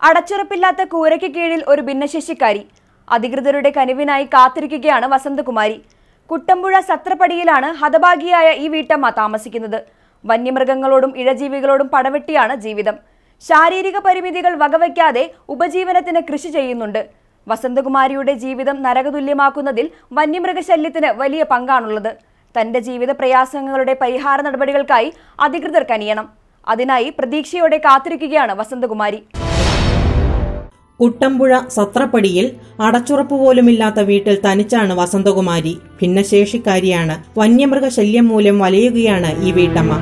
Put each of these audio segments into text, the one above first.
അടച്ചുറപ്പില്ലാത്ത കൂരയ്ക്ക് കീഴിൽ ഒരു ഭിന്നശേഷിക്കാരി അധികൃതരുടെ കനിവിനായി കാത്തിരിക്കുകയാണ് വസന്തകുമാരി കുട്ടമ്പുഴ സത്രപ്പടിയിലാണ് ഹതഭാഗിയായ ഈ വീട്ടമ്മ താമസിക്കുന്നത് വന്യമൃഗങ്ങളോടും ഇഴജീവികളോടും പടവെട്ടിയാണ് ജീവിതം ശാരീരിക പരിമിതികൾ വകവയ്ക്കാതെ ഉപജീവനത്തിന് കൃഷി ചെയ്യുന്നുണ്ട് വസന്തകുമാരിയുടെ ജീവിതം നരകതുല്യമാക്കുന്നതിൽ വന്യമൃഗശല്യത്തിന് വലിയ പങ്കാണുള്ളത് തന്റെ ജീവിത പ്രയാസങ്ങളുടെ പരിഹാര നടപടികൾക്കായി അധികൃതർ കനിയണം അതിനായി പ്രതീക്ഷയോടെ കാത്തിരിക്കുകയാണ് വസന്തകുമാരി കുട്ടമ്പുഴ സത്രപ്പടിയിൽ അടച്ചുറപ്പ് പോലുമില്ലാത്ത വീട്ടിൽ തനിച്ചാണ് വസന്തകുമാരി ഭിന്നശേഷിക്കാരിയാണ് വന്യമൃഗശല്യം മൂലം വലയുകയാണ് ഈ വീട്ടമ്മ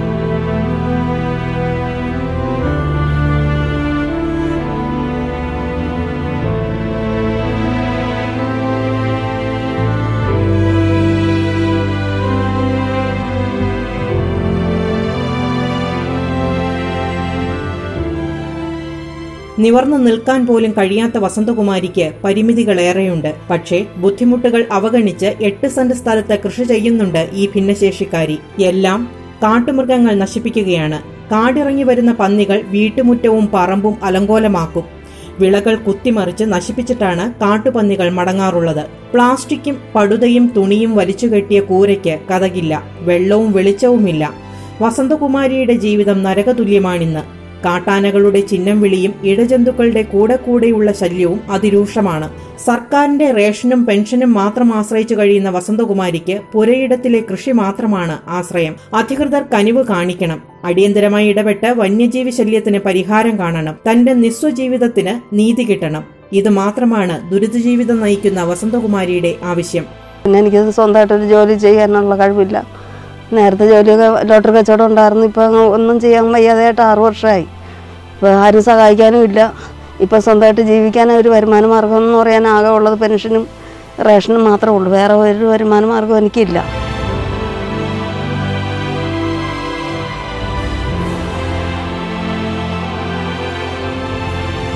നിവർന്നു നിൽക്കാൻ പോലും കഴിയാത്ത വസന്തകുമാരിക്ക് പരിമിതികളേറെയുണ്ട് പക്ഷേ ബുദ്ധിമുട്ടുകൾ അവഗണിച്ച് എട്ട് സെന്റ് സ്ഥലത്ത് കൃഷി ചെയ്യുന്നുണ്ട് ഈ ഭിന്നശേഷിക്കാരി എല്ലാം കാട്ടുമൃഗങ്ങൾ നശിപ്പിക്കുകയാണ് കാടിറങ്ങി വരുന്ന പന്നികൾ വീട്ടുമുറ്റവും പറമ്പും അലങ്കോലമാക്കും വിളകൾ കുത്തിമറിച്ച് നശിപ്പിച്ചിട്ടാണ് കാട്ടുപന്നികൾ മടങ്ങാറുള്ളത് പ്ലാസ്റ്റിക്കും പടുതയും തുണിയും വലിച്ചുകെട്ടിയ കൂരയ്ക്ക് കഥകില്ല വെള്ളവും വെളിച്ചവുമില്ല വസന്തകുമാരിയുടെ ജീവിതം നരകതുല്യമാണിന്ന് കാട്ടാനകളുടെ ചിഹ്നം വിളിയും ഇടജന്തുക്കളുടെ കൂടെ കൂടെയുള്ള ശല്യവും അതിരൂക്ഷമാണ് സർക്കാരിന്റെ റേഷനും പെൻഷനും മാത്രം ആശ്രയിച്ചു കഴിയുന്ന വസന്തകുമാരിക്ക് പുരയിടത്തിലെ കൃഷി മാത്രമാണ് ആശ്രയം അധികൃതർ കനിവ് കാണിക്കണം അടിയന്തരമായി ഇടപെട്ട് വന്യജീവി ശല്യത്തിന് പരിഹാരം കാണണം തന്റെ നിസ്വജീവിതത്തിന് നീതി കിട്ടണം ഇത് മാത്രമാണ് ദുരിതജീവിതം നയിക്കുന്ന വസന്തകുമാരിയുടെ ആവശ്യം പിന്നെ എനിക്ക് സ്വന്തമായിട്ടൊരു ജോലി ചെയ്യാനുള്ള കഴിവില്ല നേരത്തെ ജോലിയൊക്കെ ലോട്ടറി കച്ചവടം ഉണ്ടായിരുന്നു ഇപ്പം അങ്ങ് ഒന്നും ചെയ്യാൻ വയ്യാതെയായിട്ട് ആറു വർഷമായി ഇപ്പോൾ ആരും സഹായിക്കാനും ഇല്ല ഇപ്പം സ്വന്തമായിട്ട് ജീവിക്കാൻ ഒരു വരുമാന മാർഗം എന്ന് പറയാൻ ആകെ ഉള്ളത് പെൻഷനും റേഷനും മാത്രമേ ഉള്ളൂ വേറെ ഒരു വരുമാന മാർഗം എനിക്കില്ല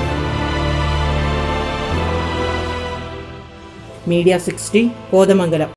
മീഡിയ സിക്സ്റ്റി കോതമംഗലം